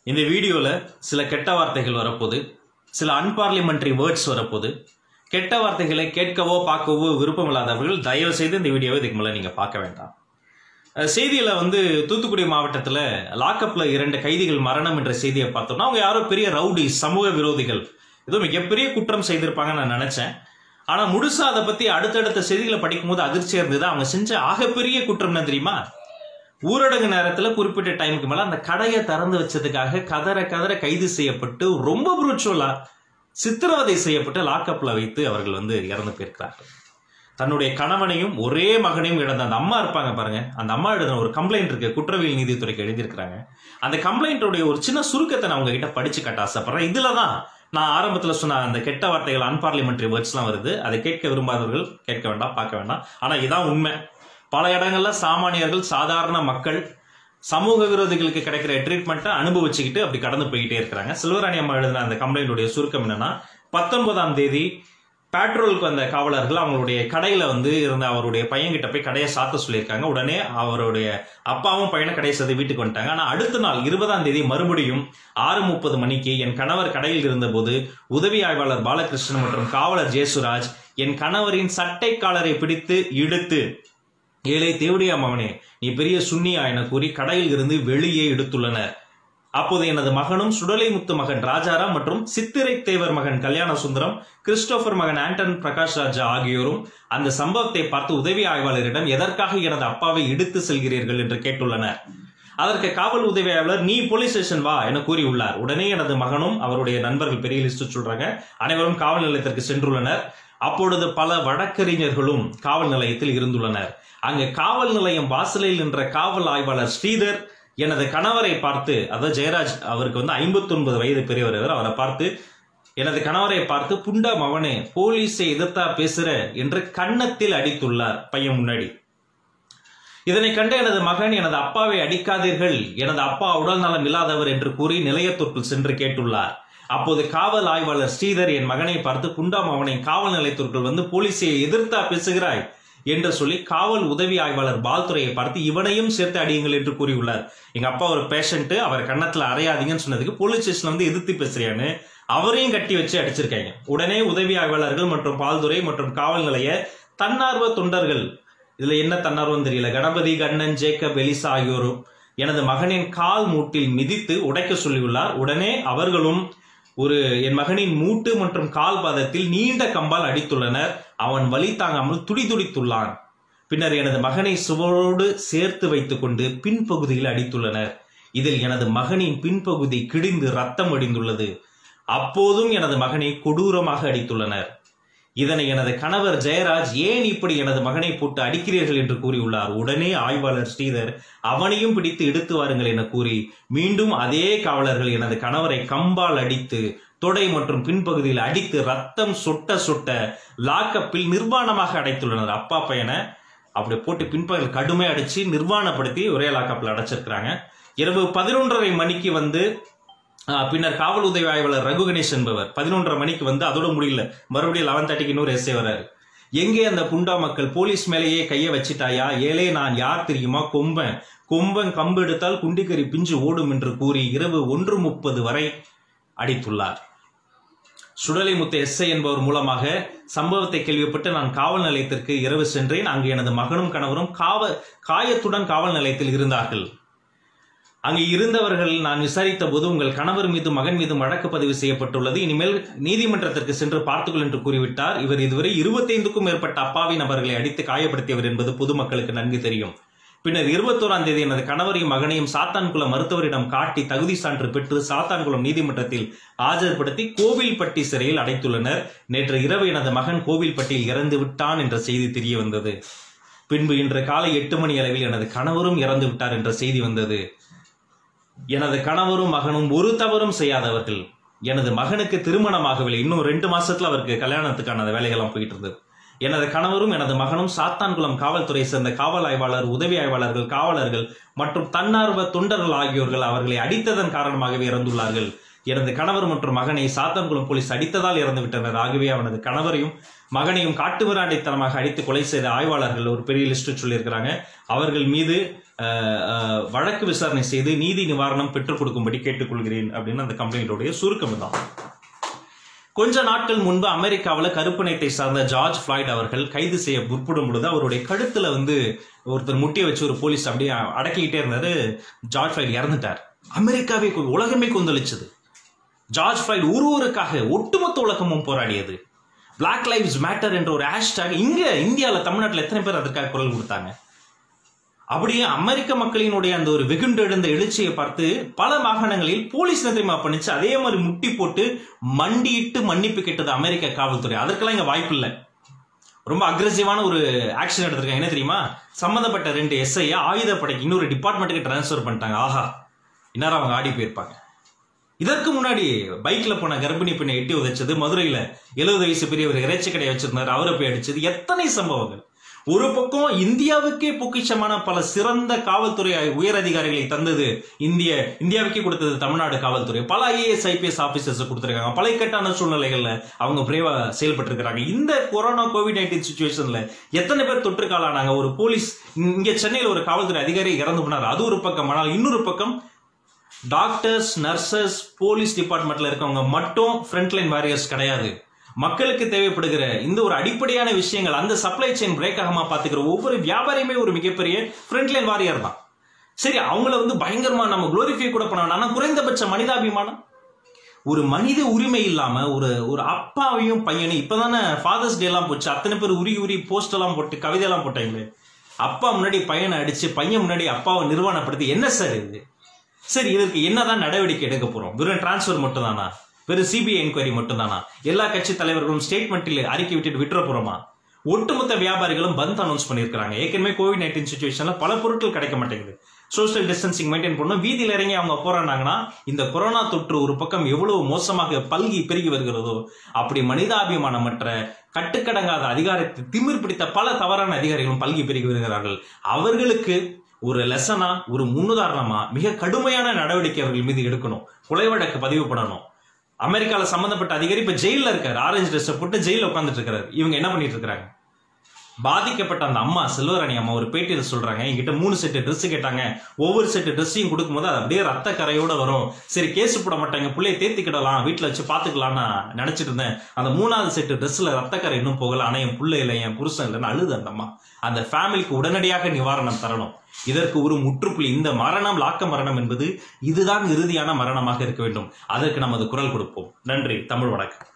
இந்த வீடியோவில் சில கெட்ட வார்த்தைகள் வரப்போகுது சில அன்பார்லிமெண்ட்ரி வேர்ட்ஸ் வரப்போகுது கெட்ட வார்த்தைகளை கேட்கவோ பார்க்கவோ விருப்பம் இல்லாதவர்கள் தயவு செய்து இந்த வீடியோவை இதுக்கு மேலே நீங்கள் பார்க்க வேண்டாம் அஹ் செய்தியில வந்து தூத்துக்குடி மாவட்டத்தில் லாக்கப்ல இரண்டு கைதிகள் மரணம் என்ற செய்தியை பார்த்தோம்னா அவங்க யாரோ பெரிய ரவுடி சமூக விரோதிகள் ஏதோ மிகப்பெரிய குற்றம் செய்திருப்பாங்கன்னு நான் நினைச்சேன் ஆனா முழுசா அதை பத்தி அடுத்தடுத்த செய்திகளை படிக்கும்போது அதிர்ச்சியா இருந்தது அவங்க செஞ்ச ஆகப்பெரிய குற்றம் என்ன தெரியுமா ஊரடங்கு நேரத்துல குறிப்பிட்ட டைமுக்கு மேல அந்த கடையை திறந்து வச்சதுக்காக கதற கதற கைது செய்யப்பட்டு ரொம்ப புரூச்சுவலா சித்திரவதை செய்யப்பட்டு லாக்கப்ல வைத்து அவர்கள் வந்து இறந்து போயிருக்கிறார்கள் தன்னுடைய கணவனையும் ஒரே மகனையும் இழந்த அந்த அம்மா இருப்பாங்க பாருங்க அந்த அம்மா எழுதின ஒரு கம்ப்ளைண்ட் இருக்கு குற்றவியல் நீதித்துறைக்கு எழுதியிருக்கிறாங்க அந்த கம்ப்ளைண்ட்டோடைய ஒரு சின்ன சுருக்கத்தை நான் உங்ககிட்ட படிச்சு கட்ட ஆசைப்படுறேன் இதுல தான் நான் ஆரம்பத்துல சொன்ன அந்த கெட்ட வார்த்தைகள் அன்பார்லிமெண்ட்ரி வேர்ட்ஸ்லாம் வருது அதை கேட்க விரும்பாதவர்கள் கேட்க வேண்டாம் பார்க்க வேண்டாம் ஆனா இதான் உண்மை பல இடங்கள்ல சாமானியர்கள் சாதாரண மக்கள் சமூக விரோதிகளுக்கு கிடைக்கிற ட்ரீட்மெண்ட்டை அனுபவிச்சுக்கிட்டு அப்படி கடந்து போய்கிட்டே இருக்கிறாங்க செல்வராணி அம்மா எழுதின அந்த கம்ப்ளைண்டுடைய சுருக்கம் என்னன்னா பத்தொன்பதாம் தேதி பெட்ரோலுக்கு வந்த காவலர்கள் அவங்களுடைய கடையில வந்து இருந்த அவருடைய பையன்கிட்ட போய் கடையை சாத்த சொல்லியிருக்காங்க உடனே அவருடைய அப்பாவும் பையனை கடையை சேர்த்து வீட்டுக்கு வந்துட்டாங்க ஆனா அடுத்த நாள் இருபதாம் தேதி மறுபடியும் ஆறு முப்பது மணிக்கு என் கணவர் கடையில் இருந்தபோது உதவி ஆய்வாளர் பாலகிருஷ்ணன் மற்றும் காவலர் ஜேசுராஜ் என் கணவரின் சட்டை காலரை பிடித்து இழுத்து ஏழை தேவடியா மகனே நீ பெரிய சுன்னியா என கூறி கடையில் இருந்து வெளியே எடுத்துள்ளனர் அப்போது எனது மகனும் சுடலை முத்து மகன் ராஜாராம் மற்றும் சித்திரை தேவர் மகன் கல்யாண சுந்தரம் கிறிஸ்டோபர் மகன் ஆண்டன் பிரகாஷ் ராஜா ஆகியோரும் அந்த சம்பவத்தை பார்த்து உதவி ஆய்வாளரிடம் எதற்காக எனது அப்பாவை இடித்து செல்கிறீர்கள் என்று கேட்டுள்ளனர் அதற்கு காவல் உதவி ஆய்வாளர் நீ போலீஸ் ஸ்டேஷன் வா என கூறியுள்ளார் உடனே எனது மகனும் அவருடைய நண்பர்கள் பெரிய லிஸ்ட் சொல்றாங்க அனைவரும் காவல் நிலையத்திற்கு சென்றுள்ளனர் அப்பொழுது பல வழக்கறிஞர்களும் காவல் நிலையத்தில் இருந்துள்ளனர் அங்கு காவல் நிலையம் வாசலில் நின்ற காவல் ஆய்வாளர் ஸ்ரீதர் எனது கணவரை பார்த்து அதாவது ஜெயராஜ் அவருக்கு வந்து ஐம்பத்தி ஒன்பது வயது பெரியவர் இவர். அவரை பார்த்து எனது கணவரை பார்த்து புண்டா மவனே போலீஸை எதிர்த்தா பேசுற என்று கன்னத்தில் அடித்துள்ளார் பையன் முன்னாடி இதனை கண்ட எனது மகன் எனது அப்பாவை அடிக்காதீர்கள் எனது அப்பா உடல் நலம் இல்லாதவர் என்று கூறி நிலையத்திற்குள் சென்று கேட்டுள்ளார் அப்போது காவல் ஆய்வாளர் ஸ்ரீதர் என் மகனை பார்த்து புண்டாம் அவனை காவல் நிலையத்திற்குள் வந்து போலீஸை எதிர்த்தா பேசுகிறாய் என்று சொல்லி காவல் உதவி ஆய்வாளர் பால்துறையை பார்த்து இவனையும் சேர்த்து அடியுங்கள் என்று கூறியுள்ளார் எங்க அப்பா ஒரு பேஷண்ட் அவர் கன்னத்துல அறையாதீங்கன்னு சொன்னதுக்கு போலீஸ் ஸ்டேஷன்ல வந்து எதிர்த்து பேசுறியான்னு அவரையும் கட்டி வச்சு அடிச்சிருக்காங்க உடனே உதவி ஆய்வாளர்கள் மற்றும் பால்துறை மற்றும் காவல் நிலைய தன்னார்வ தொண்டர்கள் இதுல என்ன தன்னார்வம் தெரியல கணபதி கண்ணன் ஜேக்கப் எலிசா ஆகியோரும் எனது மகனின் கால் மூட்டில் மிதித்து உடைக்க சொல்லியுள்ளார் உடனே அவர்களும் ஒரு என் மகனின் மூட்டு மற்றும் கால் பாதத்தில் நீண்ட கம்பால் அடித்துள்ளனர் அவன் வலி தாங்காமல் துடிதுடித்துள்ளான் பின்னர் எனது மகனை சுவரோடு சேர்த்து வைத்துக்கொண்டு பின்பகுதியில் அடித்துள்ளனர் இதில் எனது மகனின் பின்பகுதி கிழிந்து ரத்தம் வடிந்துள்ளது அப்போதும் எனது மகனை கொடூரமாக அடித்துள்ளனர் இதனை எனது கணவர் ஜெயராஜ் ஏன் இப்படி எனது மகனை போட்டு அடிக்கிறீர்கள் என்று கூறியுள்ளார் உடனே ஆய்வாளர் ஸ்ரீதர் அவனையும் பிடித்து எடுத்து வாருங்கள் என கூறி மீண்டும் அதே காவலர்கள் எனது கணவரை கம்பால் அடித்து தொடை மற்றும் பின்பகுதியில் அடித்து ரத்தம் சொட்ட சொட்ட லாக்கப்பில் நிர்வாணமாக அடைத்துள்ளனர் அப்பா பையனை அப்படி போட்டு பின்பகுதியில் கடுமை அடிச்சு நிர்வாணப்படுத்தி ஒரே லாக்கப்பில் அடைச்சிருக்கிறாங்க இரவு பதினொன்றரை மணிக்கு வந்து ஆஹ் பின்னர் காவல் உதவி ஆய்வாளர் ரகு கணேஷ் என்பவர் பதினொன்றரை மணிக்கு வந்து அதோட முடியல மறுபடியும் லெவன் தேர்ட்டிக்கு இன்னொரு எஸ்ஏ வராரு எங்கே அந்த புண்டா மக்கள் போலீஸ் மேலேயே கையை வச்சிட்டாயா ஏலே நான் யார் தெரியுமா கொம்பன் கொம்பன் கம்பு எடுத்தால் குண்டிக்கறி பிஞ்சு ஓடும் என்று கூறி இரவு ஒன்று முப்பது வரை அடித்துள்ளார் சுடலைமுத்து எஸ்ஐ என்பவர் மூலமாக சம்பவத்தை கேள்விப்பட்டு நான் காவல் நிலையத்திற்கு இரவு சென்றேன் அங்கு எனது மகனும் கணவரும் காவ காயத்துடன் காவல் நிலையத்தில் இருந்தார்கள் அங்கு இருந்தவர்கள் நான் விசாரித்த போது உங்கள் கணவர் மீது மகன் மீது வழக்கு பதிவு செய்யப்பட்டுள்ளது இனிமேல் நீதிமன்றத்திற்கு சென்று பார்த்துக்கொள் என்று கூறிவிட்டார் இவர் இதுவரை இருபத்தைந்துக்கும் மேற்பட்ட அப்பாவி நபர்களை அடித்து காயப்படுத்தியவர் என்பது பொதுமக்களுக்கு நன்கு தெரியும் பின்னர் இருபத்தோராம் தேதி எனது கணவரையும் மகனையும் சாத்தான்குளம் மருத்துவரிடம் காட்டி தகுதி சான்று பெற்று சாத்தான்குளம் நீதிமன்றத்தில் ஆஜர்படுத்தி கோவில்பட்டி சிறையில் அடைத்துள்ளனர் நேற்று இரவு எனது மகன் கோவில்பட்டியில் இறந்து விட்டான் என்ற செய்தி தெரிய வந்தது பின்பு இன்று காலை எட்டு மணி அளவில் எனது கணவரும் இறந்து விட்டார் என்ற செய்தி வந்தது எனது கணவரும் மகனும் ஒரு தவறும் செய்யாதவர்கள் எனது மகனுக்கு திருமணமாகவில்லை இன்னும் ரெண்டு மாசத்துல அவருக்கு கல்யாணத்துக்கான வேலைகள்லாம் போயிட்டு இருந்தது எனது கணவரும் எனது மகனும் சாத்தான்குளம் காவல்துறை சேர்ந்த காவல் ஆய்வாளர் உதவி ஆய்வாளர்கள் காவலர்கள் மற்றும் தன்னார்வ தொண்டர்கள் ஆகியோர்கள் அவர்களை அடித்ததன் காரணமாகவே இறந்துள்ளார்கள் எனது கணவர் மற்றும் மகனை சாத்தான்குளம் போலீஸ் அடித்ததால் இறந்து விட்டனர் ஆகவே அவனது கணவரையும் மகனையும் காட்டுமிராண்டித்தனமாக அடித்து கொலை செய்த ஆய்வாளர்கள் ஒரு பெரிய லிஸ்ட் சொல்லியிருக்கிறாங்க அவர்கள் மீது அஹ், அஹ், வழக்கு விசாரணை செய்து நீதி நிவாரணம் பெற்றுக் கொடுக்கும்படி கேட்டுக்கொள்கிறேன் அப்படின்னு அந்த கம்ப்ளைண்டோடைய சுருக்கம் தான் கொஞ்ச நாட்கள் முன்பு அமெரிக்காவில் கருப்பு நிறத்தை சார்ந்த ஜார்ஜ் ஃபிளாய்ட் அவர்கள் கைது செய்ய முற்படும் பொழுது அவருடைய கழுத்துல வந்து ஒருத்தர் முட்டியை வச்சு ஒரு போலீஸ் அப்படியே அடக்கிக்கிட்டே இருந்தாரு ஜார்ஜ் ஃபிளாய்ட் இறந்துட்டார் அமெரிக்காவே கொ- உலகமே கொந்தளிச்சது ஜார்ஜ் ஃபிளாய்ட் ஒரு ஊருக்காக ஒட்டுமொத்த உலகமும் போராடியது பிளாக் லைவ்ஸ் மேட்டர் என்ற ஒரு ஹேஷ்டாக் இங்க இந்தியாவில் தமிழ்நாட்டில் எத்தனை பேர் அதற்காக குரல் கொடுத்தாங்க அப்படியே அமெரிக்க மக்களினுடைய அந்த ஒரு வெகுண்டு எழுந்த எழுச்சியை பார்த்து பல மாகாணங்களில் போலீஸ் என்ன தெரியுமா பண்ணுச்சு அதே மாதிரி முட்டி போட்டு மண்டியிட்டு மன்னிப்பு கேட்டது அமெரிக்க காவல்துறை அதற்கெல்லாம் இங்க வாய்ப்பு இல்லை ரொம்ப அக்ரெசிவான ஒரு ஆக்ஷன் எடுத்திருக்காங்க என்ன தெரியுமா சம்பந்தப்பட்ட ரெண்டு எஸ்ஐ ஆயுதப்படைக்கு இன்னொரு டிபார்ட்மெண்ட்டுக்கு ட்ரான்ஸ்ஃபர் பண்ணிட்டாங்க ஆஹா இந்நேரம் அவங்க ஆடி போயிருப்பாங்க இதற்கு முன்னாடி பைக்ல போன கர்ப்பிணி பெண்ணை எட்டி உதைச்சது மதுரையில எழுபது வயசு பெரியவர் இறைச்சி கடை வச்சிருந்தாரு அவரை போய் அடிச்சது எத்தனை சம்பவங்கள் ஒரு பக்கம் இந்தியாவுக்கே பொக்கிஷமான பல சிறந்த காவல்துறை உயர் அதிகாரிகளை தந்தது இந்திய இந்தியாவுக்கே கொடுத்தது தமிழ்நாடு காவல்துறை பல ஐஏஎஸ் ஐபிஎஸ் ஆபீசர்ஸ் கொடுத்துருக்காங்க பல இக்கட்டான சூழ்நிலைகள்ல அவங்க பிரேவா செயல்பட்டு இருக்காங்க இந்த கொரோனா கோவிட் நைன்டீன் சுச்சுவேஷன்ல எத்தனை பேர் தொற்றுக்காலானாங்க ஒரு போலீஸ் இங்க சென்னையில் ஒரு காவல்துறை அதிகாரி இறந்து போனார் அது ஒரு பக்கம் ஆனால் இன்னொரு பக்கம் டாக்டர்ஸ் நர்சஸ் போலீஸ் டிபார்ட்மெண்ட்ல இருக்கவங்க மட்டும் ஃப்ரண்ட்லைன் வாரியர்ஸ் கிடையாது மக்களுக்கு தேவைப்படுகிற இந்த ஒரு அடிப்படையான விஷயங்கள் அந்த சப்ளை செயின் பிரேக் ஆகாம பாத்துக்கிற ஒவ்வொரு வியாபாரியுமே ஒரு மிகப்பெரிய ஃப்ரண்ட்லைன் வாரியர் தான் சரி அவங்கள வந்து பயங்கரமா நம்ம குளோரிஃபை கூட பண்ண வேண்டாம் ஆனா குறைந்தபட்ச மனிதாபிமானம் ஒரு மனித உரிமை இல்லாம ஒரு ஒரு அப்பாவையும் பையனையும் இப்பதானே ஃபாதர்ஸ் டே எல்லாம் போச்சு அத்தனை பேர் உரி உரி போஸ்ட் எல்லாம் போட்டு கவிதை எல்லாம் போட்டாங்களே அப்பா முன்னாடி பையனை அடிச்சு பையன் முன்னாடி அப்பாவை நிர்வாணப்படுத்தி என்ன சார் இது சரி இதற்கு என்னதான் நடவடிக்கை எடுக்க போறோம் வெறும் டிரான்ஸ்ஃபர் மட்டும் தானா வெறும் சிபிஐ என்கொயரி மட்டும் தானா எல்லா கட்சி தலைவர்களும் ஸ்டேட்மெண்ட்டில் அறிக்கை விட்டுட்டு விட்டுற போறோமா ஒட்டுமொத்த வியாபாரிகளும் பந்த் அனௌன்ஸ் பண்ணியிருக்காங்க ஏற்கனவே கோவிட் நைன்டீன் சுச்சுவேஷன்ல பல பொருட்கள் கிடைக்க மாட்டேங்குது சோஷியல் டிஸ்டன்சிங் மெயின்டைன் பண்ணணும் வீதியில் இறங்கி அவங்க போறாங்கன்னா இந்த கொரோனா தொற்று ஒரு பக்கம் எவ்வளவு மோசமாக பல்கி பெருகி வருகிறதோ அப்படி மனிதாபிமானமற்ற கட்டுக்கடங்காத அதிகாரத்தை திமிர் பிடித்த பல தவறான அதிகாரிகளும் பல்கி பெருகி வருகிறார்கள் அவர்களுக்கு ஒரு லெசனா ஒரு முன்னுதாரணமா மிக கடுமையான நடவடிக்கை அவர்கள் மீது எடுக்கணும் கொலை வழக்கு பதிவு பண்ணணும் அமெரிக்கால சம்பந்தப்பட்ட அதிகாரி இப்ப ஜெயில இருக்காரு ஆரஞ்சு ட்ரெஸ் போட்டு ஜெயில உட்காந்துட்டு இருக்காரு இவங்க என்ன பண்ணிட்டு இருக்காங்க பாதிக்கப்பட்ட அந்த அம்மா செல்வராணி அம்மா ஒரு பேட்டியில சொல்றாங்க என்கிட்ட மூணு செட்டு Dress கேட்டாங்க ஒவ்வொரு செட்டு ட்ரெஸ்ஸையும் கொடுக்கும்போது அது அப்படியே ரத்த கரையோட வரும் சரி கேஸ் போட மாட்டாங்க பிள்ளைய தேத்திக்கிடலாம் வீட்டுல வச்சு பாத்துக்கலாம் நான் நினைச்சிட்டு இருந்தேன் அந்த மூணாவது செட்டு ட்ரெஸ்ல ரத்த கரை இன்னும் போகல ஆனா என் பிள்ளை இல்லை என் புருஷன் இல்லைன்னு அழுது அந்த அம்மா அந்த ஃபேமிலிக்கு உடனடியாக நிவாரணம் தரணும் இதற்கு ஒரு முற்றுப்புள்ளி இந்த மரணம் லாக்க மரணம் என்பது இதுதான் இறுதியான மரணமாக இருக்க வேண்டும் அதற்கு நமது குரல் கொடுப்போம் நன்றி தமிழ் வணக்கம்